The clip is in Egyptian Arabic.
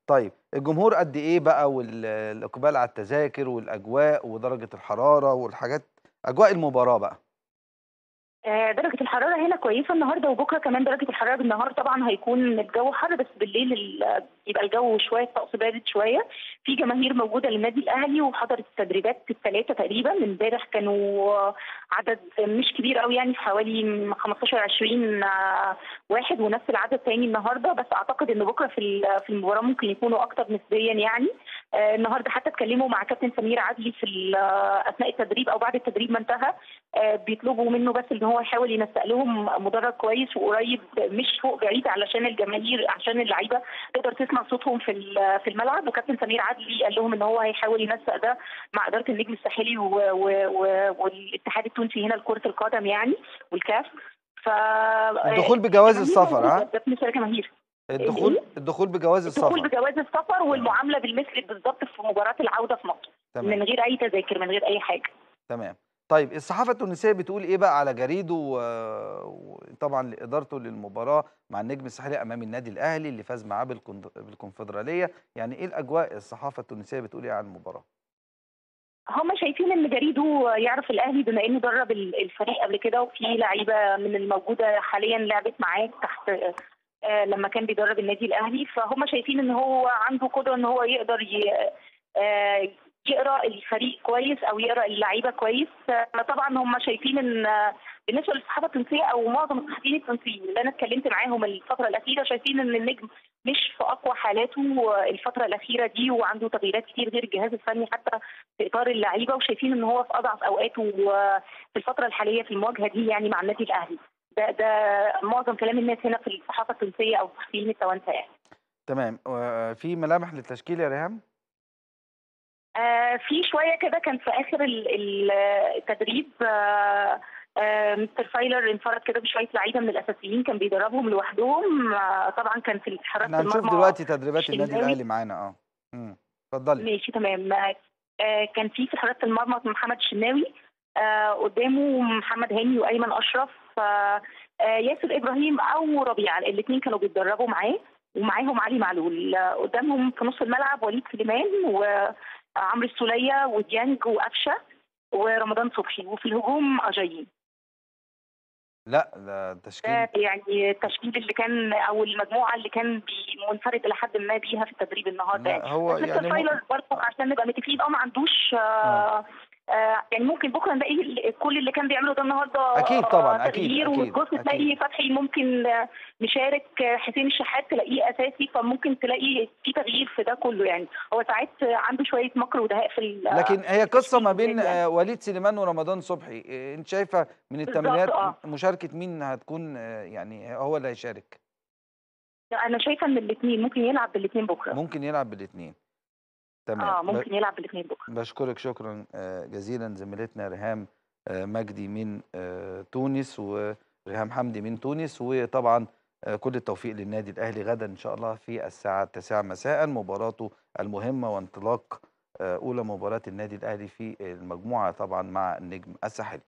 طيب الجمهور قد إيه بقى وال الإقبال على التذاكر والأجواء ودرجة الحرارة والحاجات أجواء المباراة بقى؟ آآ درجة الحرارة هنا كويسة النهارده وبكرة كمان درجة الحرارة بالنهار طبعًا هيكون الجو حَر، بس بالليل ال يبقى الجو شوية الطقس بارد شوية. في جماهير موجودة للنادي الأهلي وحضرت التدريبات ال3 تقريبًا، امبارح كانوا عدد مش كبير أوي يعني حوالي 15، 20 واحد ونفس العدد تاني النهارده، بس أعتقد إن بكرة في ال في المباراة ممكن يكونوا أكتر نسبيًا يعني. آآ النهارده حتى اتكلموا مع كابتن سمير عدلي في ال أثناء التدريب أو بعد التدريب ما انتهى، آآ بيطلبوا منه بس إن هو يحاول ينسق لهم مدرج كويس وقريب مش فوق بعيد علشان الجماهير عشان اللعيبة تقدر تسمع صوتهم في ال في الملعب، وكابتن سمير عدلي قال لهم إن هو هيحاول ينسق ده مع إدارة النجم الساحلي و و و والاتحاد التونسي هنا لكرة القدم يعني والCAF. ف الدخول بجواز السفر ها؟ ده بالنسبة للجماهير. الدخول الإيه؟ الدخول بجواز الدخول السفر. بجواز السفر والمعاملة بالمثل بالضبط في مباراة العودة في مصر، تمام. من غير أي تذاكر، من غير أي حاجة. تمام. طيب الصحافة التونسية بتقول إيه بقى على جريده و وطبعًا لإدارته للمباراة مع النجم الساحلي أمام النادي الأهلي اللي فاز معاه بالكون بالكونفدرالية، يعني إيه الأجواء الصحافة التونسية بتقول إيه عن المباراة؟ هم شايفين إن جريده يعرف الأهلي بما إنه درب ال الفريق قبل كده، وفي لعيبة من الموجودة حاليًا لعبت معاه تحت آآ لما كان بيدرب النادي الأهلي، فهم شايفين إن هو عنده قدرة إن هو يقدر ي آآ يقرا الفريق كويس أو يقرا اللعيبة كويس. طبعًا هم شايفين إن بالنسبة للصحافة التونسية أو معظم الصحفيين التونسيين اللي أنا اتكلمت معاهم الفترة الأخيرة، شايفين إن النجم مش في أقوى حالاته الفترة الأخيرة دي، وعنده تغييرات كتير غير الجهاز الفني حتى في إطار اللعيبة، وشايفين إن هو في أضعف أوقاته في الفترة الحالية في المواجهة دي يعني مع النادي الأهلي. ده ده معظم كلام الناس هنا في الصحافة التونسية أو الصحفيين التوانسة يعني. تمام. وفي ملامح للتشكيل يا ريهام؟ آآ في شوية كده كان في آخر ال ال التدريب آآ مستر فايلر انفرد كده بشوية لعيبة من الأساسيين كان بيدربهم لوحدهم، طبعًا كان في حراسة إحنا هنشوف المرمى دلوقتي تدريبات النادي الشناوي. الأهلي معانا آه. إمم. اتفضلي. ماشي تمام. آآ كان في في حراسة المرمى محمد الشناوي، آآ قدامه محمد هاني وأيمن أشرف، آآ ياسر إبراهيم أو ربيعة، الاتنين كانوا بيتدربوا معاه، ومعاهم علي معلول. قدامهم في نص الملعب وليد سليمان وعمرو السولية وديانج وقفشة ورمضان صبحي، وفي الهجوم أجاييه. لأ، ده تشكيل ده يعني التشكيل اللي كان أو المجموعة اللي كان بي منفرد إلى حدٍ ما بيها في التدريب النهارده لأ، يعني. هو بس مستر يعني م فايلر برضه عشان نبقى متفقين آه ما عندوش آه. آآ يعني ممكن بكرة نلاقي ال كل اللي كان بيعمله ده النهارده أكيد طبعًا، أكيد، تغيير، أكيد، والجزء أكيد. تلاقي فتحي ممكن مشارك، حسين الشحات تلاقيه أساسي، فممكن تلاقي في تغيير في ده كله يعني. هو ساعات عنده شوية مكر ودهاء في ال لكن هي قصة ما بين التشكيل يعني. وليد سليمان ورمضان صبحي، آآ أنتِ شايفة من بالضبط التمريرات آه. مشاركة مين هتكون يعني هو اللي هيشارك؟ لأ، أنا شايفة إن الاتنين ممكن يلعب بالاتنين بكرة. ممكن يلعب بالاتنين. تمام. آه، ب ممكن يلعب بالاتنين بكرة. باشكرِك شكرًا آآ جزيلًا زميلتنا ريهام آآ مجدي من آآ تونس، وريهام حمدي من تونس، وطبعًا آآ كل التوفيق للنادي الأهلي غدًا إن شاء الله في الساعة 09:00 مساءً مباراته المهمة وانطلاق آآ أولى مباريات النادي الأهلي في المجموعة طبعًا مع النجم الساحلي.